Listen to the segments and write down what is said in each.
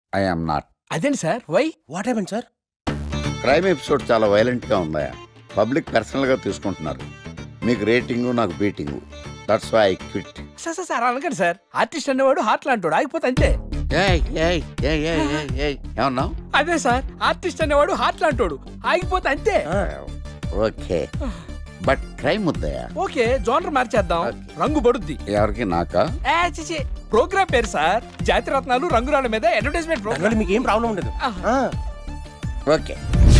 I am not అదేంటి sir why what happen sir crime episode చాలా violent గా ఉందా పబ్లిక్ పర్సనల్ గా తీసుకుంటున్నారు మీకు రేటింగు నాకు beating that's why I quit sir sir sir అనకండి సార్ ఆర్టిస్ట్ అనేవాడు హార్ట్ లాంటాడు ఆగిపోతే అంతే ఏమన్నా అదే సార్ ఆర్టిస్ట్ అనేవాడు హార్ట్ లాంటాడు ఆగిపోతే అంతే ఓకే బట్ క్రైమ్ వద్దయా ఓకే జోనర్ మార్చేద్దాం Okay. రంగు పడుద్ది ఎవరికి నాకా ఏ, చిచి ప్రోగ్రామ్ పేరు సార్ జాతి రత్నాలు రంగురాళ్ళ మీద అడ్వర్టైజ్మెంట్ దానివల్ల ప్రోగ్రామ్ మీకు ఏం ప్రాబ్లం ఉండదు ఆ, ఓకే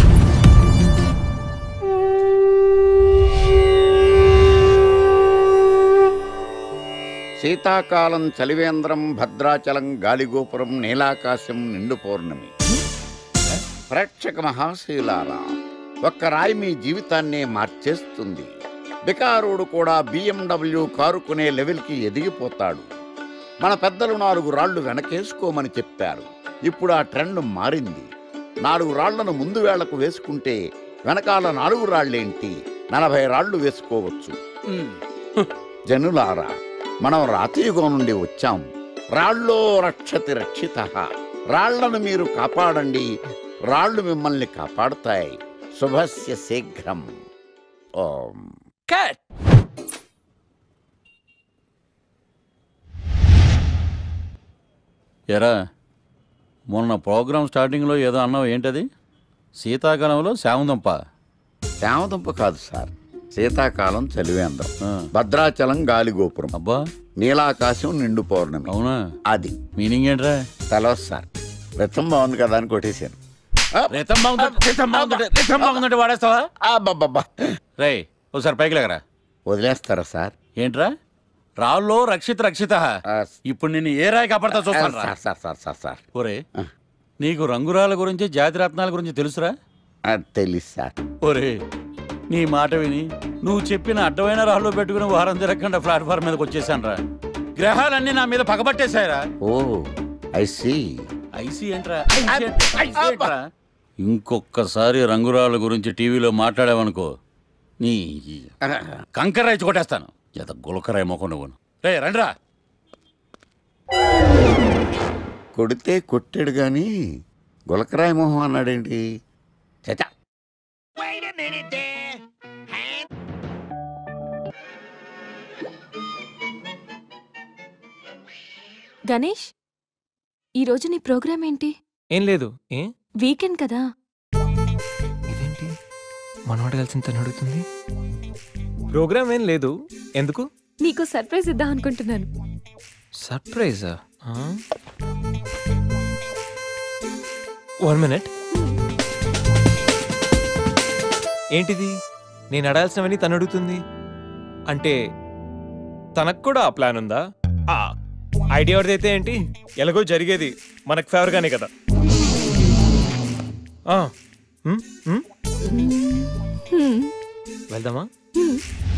శీతాకాలం చలివేంద్రం భద్రాచలం గాలిగోపురం నీలాకాశం నిండు పౌర్ణమి ప్రేక్షక మహాశయులారా ఒక్క రాయి మీ జీవితాన్నే మార్చేస్తుంది బికారుడు కూడా బిఎండబ్ల్యూ కారు కొనే లెవెల్కి ఎదిగిపోతాడు మన పెద్దలు నాలుగు రాళ్లు వెనకేసుకోమని చెప్పారు ఇప్పుడు ఆ ట్రెండ్ మారింది నాలుగు రాళ్లను ముందు వేళ్లకు వేసుకుంటే వెనకాల నాలుగు రాళ్ళేంటి నలభై రాళ్లు వేసుకోవచ్చు జనులారా మనం రాతియుగం నుండి వచ్చాం రాళ్ళో రక్షతి రక్షిత రాళ్లను మీరు కాపాడండి రాళ్ళు మిమ్మల్ని కాపాడుతాయి శుభస్య శీఘ్రం ఓం కట్ ఎరా మొన్న ప్రోగ్రామ్ స్టార్టింగ్లో ఏదో అన్నావు ఏంటది శీతాకాలంలో శామందంప శామదుంప కాదు సార్ శీతాకాలం చలివేంద్రం ఆ, భద్రాచలం గాలిగోపురం అబ్బా నీలాకాశం నిండు పౌర్ణమి అవునా అది మీనింగ్ ఏంట్రా తెలవదు సార్ రతం బాగుంది కదా అని కొట్టేశాను ఆ, రితం బాగుందంటే రితం బాగుందంటే రితం బాగుందంటే వాడేస్తావా అబ్బబ్బబ్బా. రే ఒకసారి పైకి లేకరా వదిలేస్తారా సార్ ఏంట్రా రాళ్ళో రక్షిత రక్షిత ఆ, ఇప్పుడు నిన్ను ఏ రాయి కాపాడతా చూస్తాను రా sir sir sir sir sir ఒరే నీకు రంగురాల గురించి జాతి రత్నాల గురించి తెలుసురా ఆ, తెలీదు సార్ ఒరే నీ మాట విని నువ్వు చెప్పిన అడ్డమైన రాళ్ళు పెట్టుకుని వారం తిరగకుండా ప్లాట్ఫామ్ మీదకి వచ్చేసాను రా గ్రహాలన్నీ నా మీద పగబట్టేశాయరా ఓ ఐ సీ ఐసీ ఏంట్రా ఐసీ ఏంట్రా? ఐసీ ఏంట్రా? ఇంకొక్కసారి రంగురాళ్ళ గురించి టీవీలో మాట్లాడావనుకో నీ కంకర్రాయి కొట్టేస్తాను ఎంత గులకరాయి మొక్క నువ్వు రే రండిరా కొడితే కొట్టాడు గాని గులకరాయి మొహం అన్నాడేంటి చచా గణేష్ ఈరోజు నీ ప్రోగ్రామ్ ఏంటి ఏం లేదు ఏ వీకెండ్ కదా ఇదేంటి మనవాడు కలిసి తను అడుగుతుంది ప్రోగ్రామ్ ఏం లేదు ఎందుకు నీకు సర్ప్రైజ్ ఇద్దాం అనుకుంటున్నాను సర్ప్రైజా వన్ మినిట్ ఏంటిది నేను అడాల్సినవని తను అడుగుతుంది అంటే తనకు కూడా ఆ ప్లాన్ ఉందా ఆ, ఐడియా ఎవరిదైతే ఏంటి ఎలాగో జరిగేది మనకు ఫేవర్గానే కదా ఆ, ఉమ్, ఉమ్, హ్మ్, వెళ్దామా హ్మ్.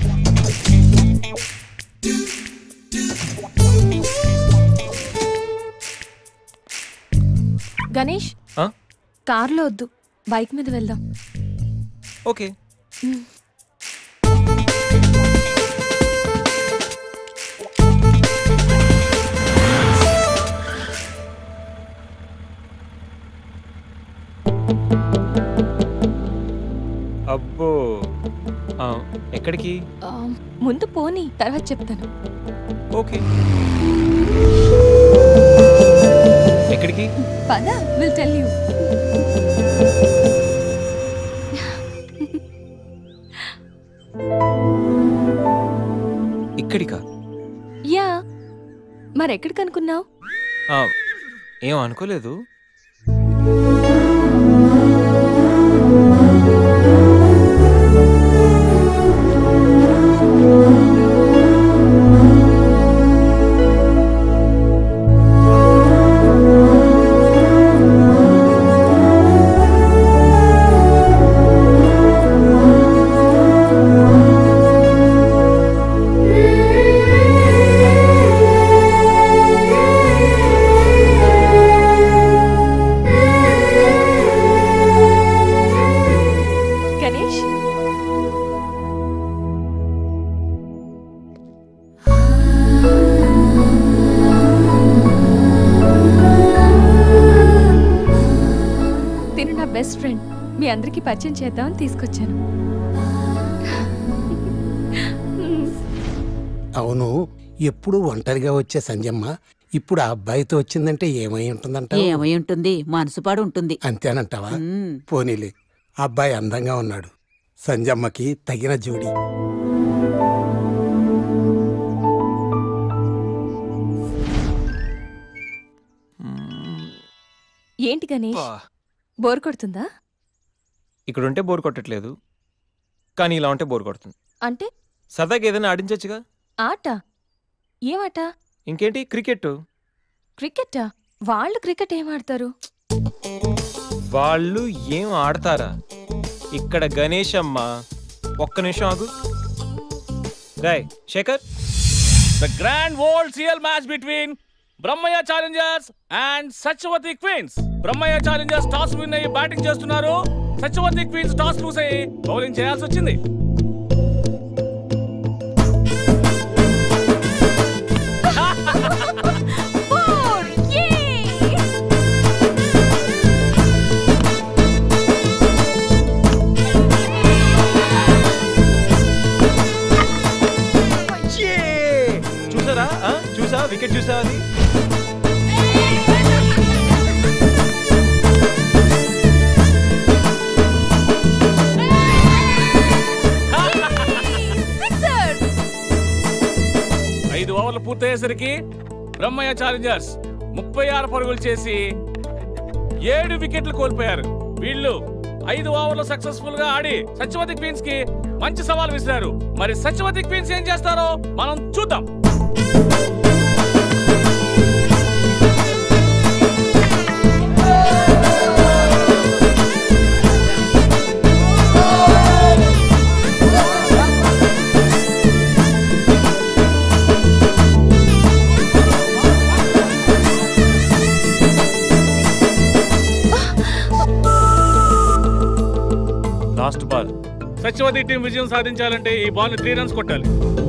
గణేష్ ఆ? కార్లో వద్దు బైక్ మీద వెళ్దాం ఓకే అబ్బో ఆ, ఎక్కడికి ఆ, ముందు పోనీ తర్వాత చెప్తాను ఓకే ఎక్కడికి పద విల్ టెల్ యూ ఇక్కడికా యా మరెక్కడికి అనుకున్నావు ఆ, ఏం అనుకోలేదు ఆ బెస్ట్ ఫ్రెండ్ మీ అందరికీ పరిచయం చేద్దామని తీసుకొచ్చాను అవును ఎప్పుడు ఒంటరిగా వచ్చే సంజమ్మ ఇప్పుడు ఆ అబ్బాయితో వచ్చిందంటే ఏమై ఉంటుందంట ఏమై ఉంటుంది మనసుపాడు ఉంటుంది అంతేనంటావా మ్మ్. పోనీలే అబ్బాయి అందంగా ఉన్నాడు సంజమ్మకి తగిన జోడి ఏంటి గణేష్ బా. బోర్ కొడుతుందా ఇక్కడ ఉంటే బోర్ కొట్టట్లేదు కానీ ఇలా ఉంటే బోర్ కొడుతుంది అంటే సరదాగా ఏదైనా ఆడించొచ్చుగా ఆట ఏమాట ఇంకేంటి క్రికెట్ క్రికెటా వాళ్ళు క్రికెట్ ఏం ఆడతారు వాళ్ళు ఏం ఆడతారా ఇక్కడ గణేష్ అమ్మ ఒక్క నిమిషం ఆగు Rai Shekhar the grand world CL match between Brahmayya challengers and Satyavathi queens Brahmayya challengers toss win అయ్యి బ్యాటింగ్ చేస్తున్నారు సత్యవతి క్వీన్స్ టాస్ లూస్ అయ్యి బౌలింగ్ చేయాల్సి వచ్చింది చూసారా ఆ? చూసా వికెట్ చూసా అది ఐదు ఓవర్లు పూర్తయ్యేసరికి బ్రహ్మయ్య ఛాలెంజర్స్ ముప్పై ఆరు పరుగులు చేసి ఏడు వికెట్లు కోల్పోయారు వీళ్ళు ఐదు ఓవర్లు సక్సెస్ఫుల్ గా ఆడి సత్యవతి క్వీన్స్ కి మంచి సవాల్ విసిరారు మరి సత్యవతి క్వీన్స్ ఏం చేస్తారో మనం చూద్దాం లాస్ట్ బాల్ సత్యవతి టీం విజయం సాధించాలంటే ఈ బాల్ త్రీ రన్స్ కొట్టాలి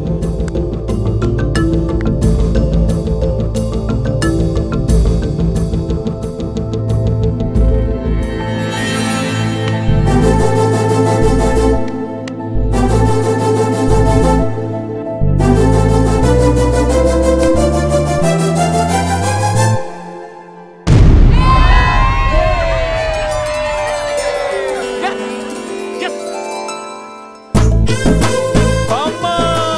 Yes! అమ్మా!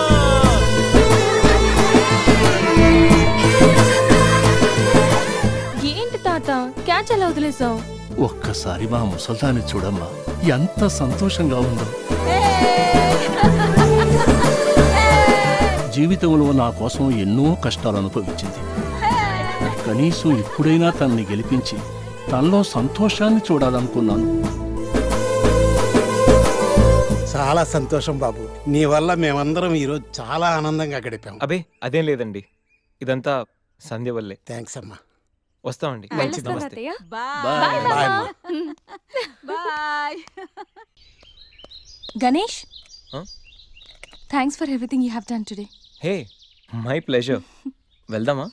ఏంటి తాత క్యాచ్ ఎలా వదిలేసావు ఒక్కసారి మా ముసల్దాన్ని చూడమ్మా ఎంత సంతోషంగా ఉందో జీవితంలో నా కోసం ఎన్నో కష్టాలు అనుభవించింది కనీసం ఇప్పుడైనా తనని గెలిపించి తనలో సంతోషాన్ని చూడాలనుకున్నాను చాలా సంతోషం బాబు నీ వల్ల మేమందరం ఈరోజు చాలా ఆనందంగా గడిపాం అబే అదేం లేదండి ఇదంతా సంధ్య వల్లే థ్యాంక్స్ అమ్మా వస్తామండి వెళ్ళొస్తా నమస్తే తాతయ్య బాయ్ బాయ్ బాయ్ మామా. అమ్మా. Bye Ganesh Huh? Thanks for everything you have done today hey my pleasure వెళ్దామా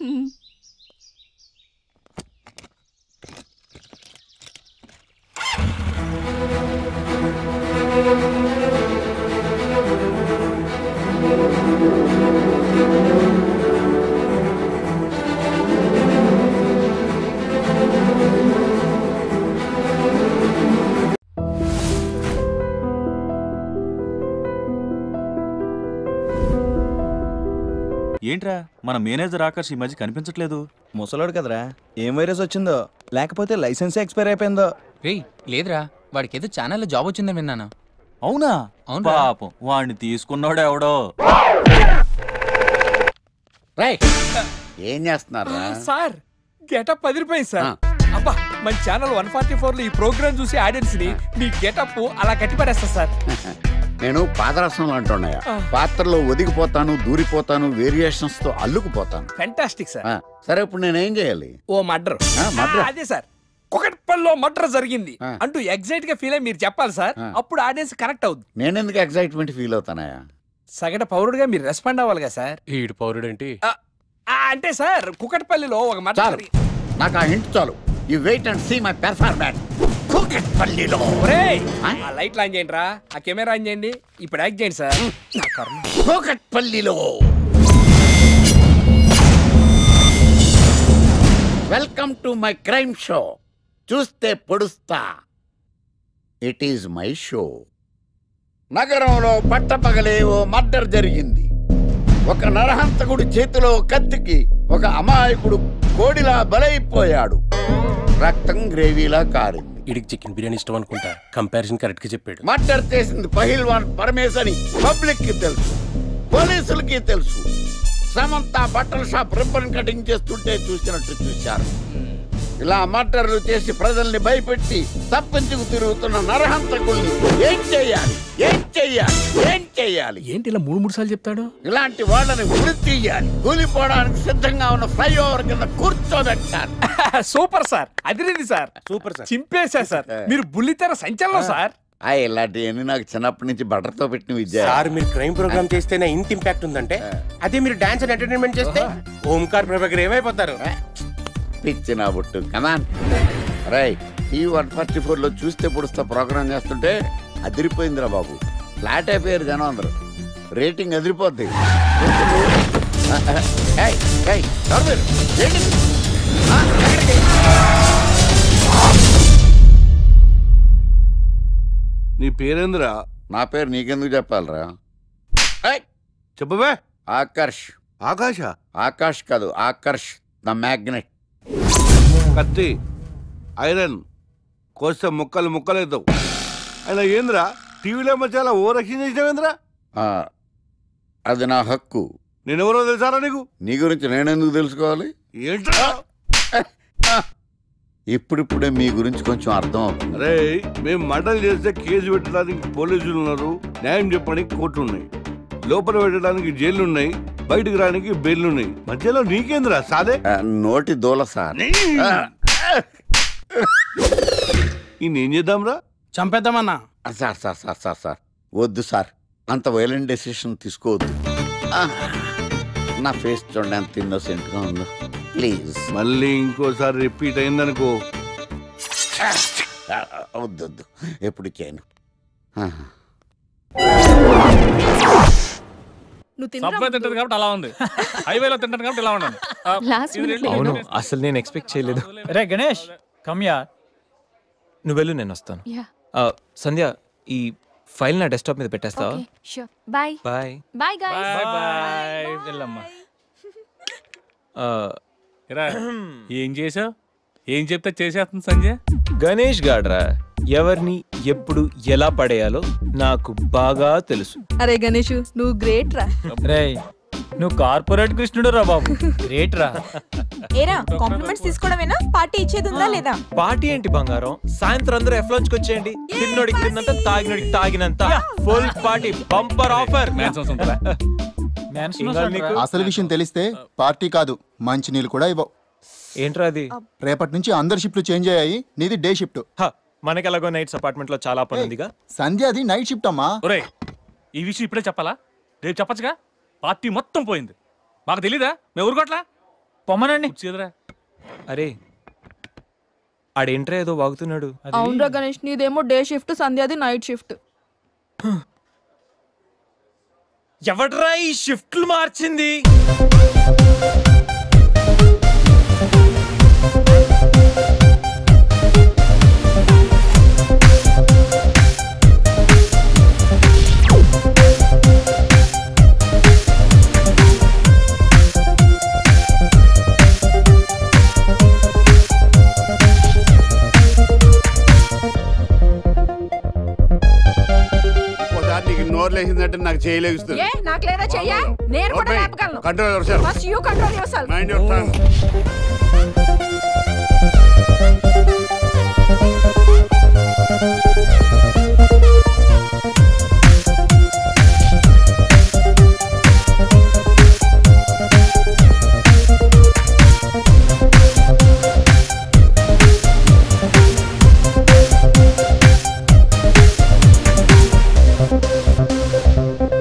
ఏంట్రా మన మేనేజర్ ఆకర్ష్ ఈ మధ్య కనిపించట్లేదు ముసలోడు కదరా ఏం వైరస్ వచ్చిందో లేకపోతే లైసెన్స్ ఎక్స్పైర్ అయిపోయిందో రేయ్ లేదురా వాడికి ఏదో ఛానల్లో జాబ్ వచ్చిందని విన్నాను అవునా అవునురా. పాపం వాడిని తీసుకున్నాడు ఎవడో రై ఏం చేస్తున్నారా సార్ గెటప్ అదిరిపోయింది సార్ ఆ. అబ్బా మన ఛానల్ వన్ ఫార్టీ ఫోర్ లో ఈ ప్రోగ్రామ్ చూసి ఆడియన్స్ ని మీ గెటప్ అలా కట్టి పడేస్తా సార్ నేను పాదరసంలో అంటున్నాయా ఆ. పాత్రలో ఒదిగిపోతాను దూరిపోతాను వేరియేషన్స్ తో అల్లుకుపోతాను ఫెంటాస్టిక్ సార్ ఆ, సరే ఇప్పుడు నేనేం చేయాలి ఓ మర్డర్ ఆ, murder? అదే సార్ కుకట్పల్లిలో మర్డర్ జరిగింది ఆ. అంటూ ఎగ్జైట్ గా ఫీల్ అయ్యి మీరు చెప్పాలి సార్ ఆ. అప్పుడు ఆడియన్స్ కనెక్ట్ అవుద్ది నేనెందుకు ఎక్సైట్మెంట్ ఫీల్ అవుతానయా సగటు పౌరుడుగా మీరు రెస్పాండ్ అవ్వాలి కదా సార్ ఈడు పౌరుడేంటి ఆ, అంటే సార్ కుకట్పల్లిలో ఒక చాలు మర్డర్ నాకు ఆ హింట్ చాలు you wait and see my performance కూకట్పల్లిలో ఆ లైట్ ఆన్ చేయండి రా ఆ కెమెరా ఆన్ చేయండి ఇప్పుడు యాక్ట్ చేయండి సార్ నా కర్మ. కూకట్పల్లిలో welcome to my crime show చూస్తే పొడుస్తా ఇట్ ఈజ్ మై షో నగరంలో పట్టపగలే ఓ మర్డర్ జరిగింది ఒక నరహంతకుడు చేతిలో కత్తికి ఒక అమాయకుడు కోడిలా బలైపోయాడు రక్తం గ్రేవీలా కారింది ఇడికి చికెన్ బిర్యానీ ఇష్టం అనుకుంటా కంపారిజన్ కరెక్ట్ గా చెప్పాడు మర్డర్ చేసింది పహిల్వాన్ పరమేశ్ అని పబ్లిక్ కి తెలుసు పోలీసులకి తెలుసు సమంత బట్టల షాప్ రిబ్బన్ కటింగ్ చేస్తుంటే చూసినట్టు చూశారు ఇలా మర్డర్లు చేసి ప్రజల్ని భయపెట్టి తప్పించుకు తిరుగుతున్న నరహంతకుల్ని ఏం చెయ్యాలి ఏం చెయ్యాలి ఏం చెయ్యాలి ఏంటి ఇలా మూడు మూడు సార్లు చెప్తాడు ఇలాంటి వాళ్ళని ఉరి తీయాలి కూలిపోవడానికి సిద్ధంగా ఉన్న ఫ్లైఓవర్ కింద కూర్చోబెట్టాలి సూపర్ సార్ అదిరింది సార్ సూపర్ సార్ చింపేశా సార్ మీరు బుల్లితెర సంచలనం సార్ ఆ ఇలాంటివన్నీ నాకు చిన్నప్పటి నుంచి బట్టర్తో పెట్టిన విద్య సార్ మీరు క్రైమ్ ప్రోగ్రామ్ చేస్తేనే ఇంత ఇంపాక్ట్ ఉందంటే అదే మీరు డాన్స్ అండ్ ఎంటర్టైన్మెంట్ చేస్తే ఓంకార్ ప్రభాకర్ ఏమైపోతారు పిచ్చి నా బుట్టు కమాన్ రై ఈ వన్ ఫార్టీ ఫోర్లో చూస్తే పొడుస్తా ప్రోగ్రామ్ చేస్తుంటే అదిరిపోయిందిరా బాబు ఫ్లాట్ అయిపోయారు జనం అందరూ రేటింగ్ అదిరిపోద్ది ఏయ్, ఏయ్, ఎవరు మీరు? ఏంటి? ఆ, ఎక్కడికి? నీ పేరేంద్రా నా పేరు నీకెందుకు చెప్పాలరా చెప్పవే ఆకర్ష్ ఆకాశ ఆకాష్ కాదు ఆకర్ష్ ద మ్యాగ్నెట్ కత్తి ఐరన్ కోస్తే ముక్కలు ముక్కలేద్దావు అయినా ఏంద్రా టీవీలో మధ్య అలా ఓ రక్షణ చేసినావేంద్రా ఆ, అది నా హక్కు నేనెవరో తెలుసారా నీకు నీ గురించి నేనెందుకు తెలుసుకోవాలి ఏంట్రా ఇప్పుడిప్పుడే మీ గురించి కొంచెం అర్థం అవుతుంది అరే మేము మర్డర్ చేస్తే కేసు పెట్టడానికి పోలీసులు ఉన్నారు న్యాయం చెప్పడానికి కోర్టు ఉన్నాయి లోపల పెట్టడానికి జైలు ఉన్నాయి బయటకు రావడానికి బెయిల్ ఉన్నాయి మధ్యలో నీకేంద్రా సాదే ఆ, నోటి దూల సార్ ఆ, ఈయన ఏం చేద్దాంరా చంపేద్దామన్నా sir sir sir sir sir వద్దు సార్ అంత వైలెంట్ డెసిషన్ తీసుకోవద్దు ఆ, నా ఫేస్ చూడండి ఎంత ఇన్నోసెంట్గా ఉందో ప్లీజ్ మళ్ళీ ఇంకోసారి రిపీట్ అయిందనుకో వద్దు వద్దు ఎప్పుడు చేయను ఆ. సబ్వే తింటది కాబట్టి అలా ఉంది హైవేలో తింటాను కాబట్టి ఇలా ఉన్నాను ఆ, Last ఇది minute రెండు- లో అవును అసలు నేను ఎక్స్పెక్ట్ చేయలేదు రే గణేష్ కమ్యా నువ్వు వెళ్ళు నేను వస్తాను యా ఆ, సంధ్య ఈ ఫైల్ నా డెస్క్టాప్ మీద పెట్టేస్తావా okay sure bye bye bye guys bye bye వెళ్ళమ్మా ఆ, ఇరా ఏం చేసావు ఏం చెప్తే చేసేస్తుంది సంజయ్ గణేష్ గాడ్రా ఎవరిని ఎప్పుడు ఎలా పడేయాలో నాకు బాగా తెలుసు అరే గణేష్ నువ్వు గ్రేట్ రా రే నువ్వు కార్పొరేట్ కృష్ణుడు రా బాబు గ్రేట్ రా ఏరా కాంప్లిమెంట్స్ తీసుకోవడమేనా పార్టీ ఇచ్చేది ఉందా లేదా పార్టీ ఏంటి బంగారం సాయంత్రం అందరూ ఎఫ్ కి వచ్చేయండి తిన్నోడికి తిన్నంత తాగినోడికి తాగినంత ఫుల్ పార్టీ బంపర్ ఆఫర్ అసలు విషయం తెలిస్తే పార్టీ కాదు మంచి నీళ్ళు కూడా ఇవ్వవు ఏంట్రా అది రేపటి నుంచి అందరి షిఫ్ట్లు చేంజ్ అయ్యాయి నీది డే షిఫ్ట్ మనకి ఎలాగో నైట్స్ అపార్ట్మెంట్ లో చాలా పని ఉందిగా సంధ్య అది నైట్ షిఫ్ట్ అమ్మా ఒరేయ్ ఈ విషయం ఇప్పుడే చెప్పాలా రేపు చెప్పచ్చుగా పార్టీ మొత్తం పోయింది మాకు తెలీదా మేము ఊరుకోట్లా పొమ్మనండి చేదురా అరే ఆడేంట్రా ఏదో వాగుతున్నాడు అవునరా గణేష్ నీదేమో డే షిఫ్ట్ సంధ్యాది నైట్ షిఫ్ట్ ఎవడ్రా ఈ షిఫ్ట్లు మార్చింది ఒకసారి నీకు నోరు లేచిందంటే నాకు చేయలేస్తుంది ఏ నాకు లేదా చెయ్యా నేను కూడా లేపగలను control yourself. First you control yourself mind your tongue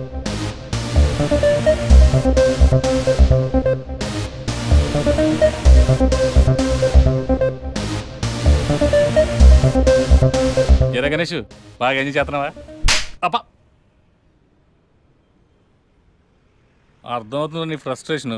Thank you. జర గణేష్ బాగా ఎంజాయ్ చేస్తున్నావా అప్ప అర్థమవుతుంది నీ ఫ్రస్ట్రేషను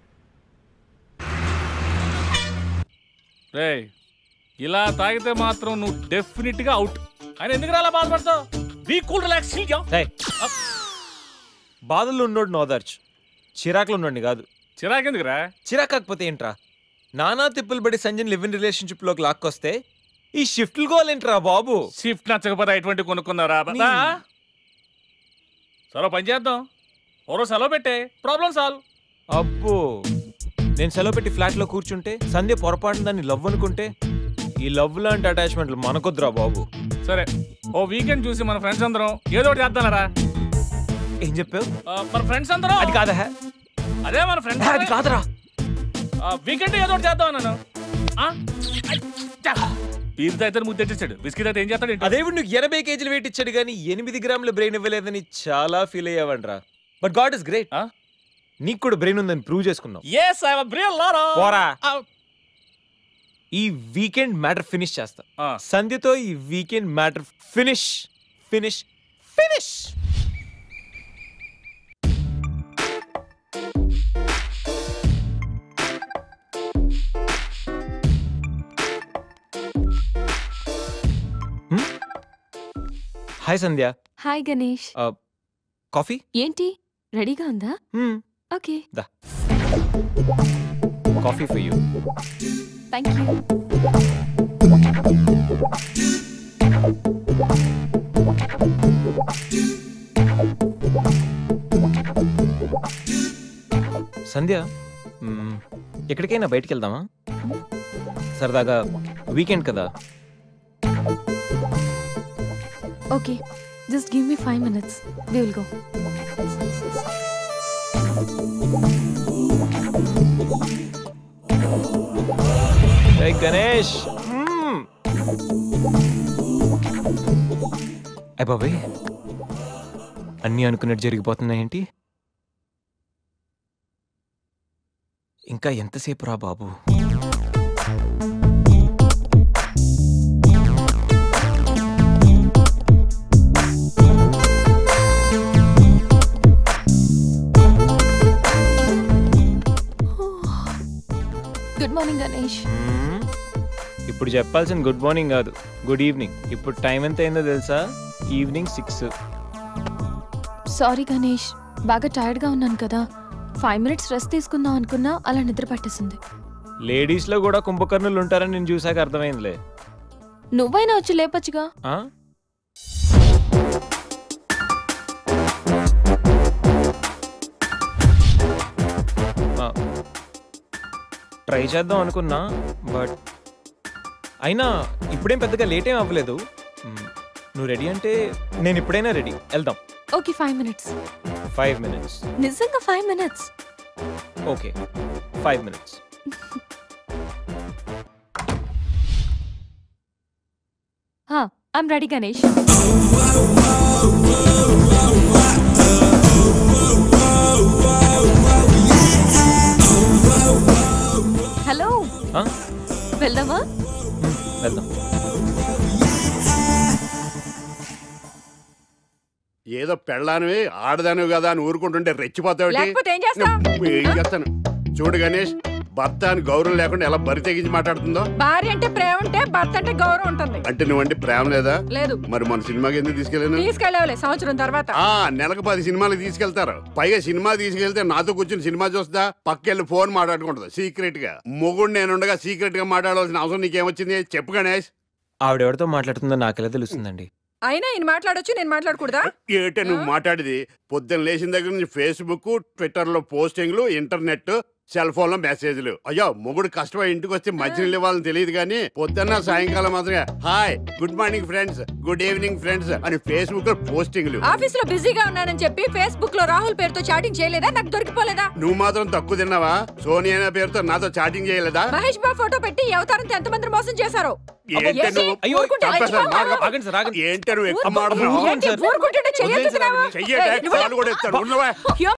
రే ఇలా తాగితే మాత్రం నువ్వు డెఫినెట్ గా అవుట్ ఆయన ఎందుకు అలా బాధపడతావు బీ కూల్ రిలాక్స్ రేయ్, బాధల్లో ఉన్నోడు నోదార్చు చిరాకులు ఉన్నోడిని కాదు చిరాకెందుకురా చిరాకు కాకపోతే ఏంట్రా నానా తిప్పులు పడి సంజయ్ లివ్ ఇన్ రిలేషన్షిప్ లోకి లాక్కొస్తే ఈ షిఫ్ట్లు గోలేంట్రా బాబు షిఫ్ట్ నచ్చకపోతే ఎటువంటి కొనుక్కున్నారా నీ- సరే పని చేద్దాం ఓరో సెలవు పెట్టే ప్రాబ్లం సాల్వ్ అబ్బో నేను సెలవు పెట్టి ఫ్లాట్ లో కూర్చుంటే సంధ్య పొరపాటున దాన్ని లవ్ అనుకుంటే ఈ లవ్ లాంటి అటాచ్మెంట్లు మనకొద్దురా బాబు సరే ఓ వీకెండ్ చూసి మన ఫ్రెండ్స్ అందరం ఏదో ఒకటి చేద్దాంరా ఏం చెప్పావు మన ఫ్రెండ్స్ అందరం అది కాదా హే? అదే మన ఫ్రెండ్స్ అది కాదురా వీకెండ్ ఏదో ఒకటి చేద్దాం అన్నాను పీరుతో అయితే ముద్దు తెచ్చేసాడు బిస్కెట్ అయితే ఏం చేస్తాడు ఏంటి? అదేవిడు నువ్వు ఎనభై కేజీలు వెయిట్ ఇచ్చాడు కానీ ఎనిమిది గ్రాముల బ్రెయిన్ ఇవ్వలేదని చాలా ఫీల్ అయ్యావంట్రా బట్ గాడ్ ఇస్ గ్రేట్ నీకు కూడా బ్రెయిన్ ఉందని ప్రూవ్ చేసుకున్నావు Yes, I'm a brilliant Lara. పోరా ఆ, ఈ వీకెండ్ మ్యాటర్ ఫినిష్ చేస్తా సంధ్యతో ఈ weekend matter finish finish finish hi Sandhya hi Ganesh coffee ఏంటి రెడీగా ఉందా ఓకే దా coffee for you thank you Sandhya hmm, ఎక్కడికైనా బయటికి వెళ్దామా సరదాగా వీకెండ్ కదా okay just give me five minutes we will go Hey, Ganesh ఏ బాబాయ్ అన్నీ అనుకున్నట్టు జరిగిపోతున్నాయేంటి ఇంకా ఎంతసేపు రా బాబు గుడ్ మార్నింగ్ గణేష్ మ్మ్. ఇప్పుడు చెప్పాల్సిన గుడ్ మార్నింగ్ కాదు గుడ్ ఈవినింగ్ ఇప్పుడు టైం ఎంత అయిందో తెలుసా ఈవినింగ్ సిక్స్ సారీ గణేష్ బాగా టైర్డ్గా ఉన్నాను కదా ఫైవ్ మినిట్స్ రెస్ట్ తీసుకుందాం అనుకున్నా అలా నిద్ర పట్టేసింది లేడీస్లో కూడా కుంభకర్ణులు ఉంటారని నేను చూసాక అర్థమైందిలే నువ్వైనా వచ్చి లేపచ్చుగా ఆ? ఆ, ట్రై చేద్దాం అనుకున్నా బట్ అయినా ఇప్పుడేం పెద్దగా లేట్ ఏం అవ్వలేదు మ్, నువ్వు రెడీ అంటే నేను ఇప్పుడైనా రెడీ వెళ్దాం okay five minutes five minutes నిజంగా five minutes okay five minutes I'm ready Ganesh hello ఆ? వెళ్దామా వెళ్దాం ఏదో పెళ్ళానివి ఆడదానివి కదా అని ఊరుకుంటుంటే రెచ్చిపోతావు లేకపోతే ఏం చేస్తావ్? ఏం చేస్తాను చూడు గణేష్ భర్త అని గౌరవం లేకుండా ఎలా బరి తెగించి మాట్లాడుతుందో భార్య అంటే ప్రేమ ఉంటే భర్త అంటే గౌరవం ఉంటుంది అంటే నువ్వంటే ప్రేమ లేదా లేదు మరి మన సినిమాకి ఎందుకు తీసుకెళ్ళాను తీసుకెళ్ళవలే సంవత్సరం తర్వాత ఆ నెలకు పది సినిమాలకు తీసుకెళ్తారు పైగా సినిమా తీసుకెళ్తే నాతో కూర్చుని సినిమా చూస్తా పక్కెళ్ళి ఫోన్ మాట్లాడుకుంటుంది సీక్రెట్ గా మొగుడు నేనుండగా సీక్రెట్ గా మాట్లాడవలసిన అవసరం నీకేమొచ్చింది చెప్పు గణేష్ ఆవిడెవరితో మాట్లాడుతుందో నాకెలా తెలుస్తుందండి అయినా ఈయన మాట్లాడొచ్చు నేను మాట్లాడకూడదా ఏటే నువ్వు మాట్లాడేది పొద్దున్న లేచిన దగ్గర నుంచి ఫేస్బుక్ ట్విట్టర్ లో పోస్టింగ్లు ఇంటర్నెట్ సెల్ ఫోన్ లో మెసేజ్లు అయ్యో మొగుడు కష్టమై ఇంటికి వస్తే మంచినీళ్ళు ఇవ్వాలని తెలియదు కానీ పొద్దున్న సాయంకాలం మాత్రమే hi good morning friends good evening friends అని ఫేస్బుక్ లో పోస్టింగ్లు ఆఫీస్ లో బిజీగా ఉన్నానని చెప్పి ఫేస్బుక్ లో రాహుల్ పేరుతో చాటింగ్ చేయలేదా నాకు దొరికిపోలేదా నువ్వు మాత్రం తక్కువ తిన్నావా సోనియా అనే పేరుతో నాతో చాటింగ్ చేయలేదా మహేష్ బాబు ఫోటో పెట్టి ఈ అవతారంతో ఎంతమంది మోసం చేశారు ఏంటి నువ్వు ఊరుకుంటే చంపేస్తాను. చచ్చిపోతావా? మాకు- ఏంటి నువ్వు ఎక్కువ మాట్లాడుతున్నావు? ఏంటి ఊరుకుంటుంటే చెయ్యెత్తుతున్నావా? చెయ్యటే ఏయ్, నువ్వు- కాలు కూడా ఎత్తాను. ఉన్నవా? అయ్యో,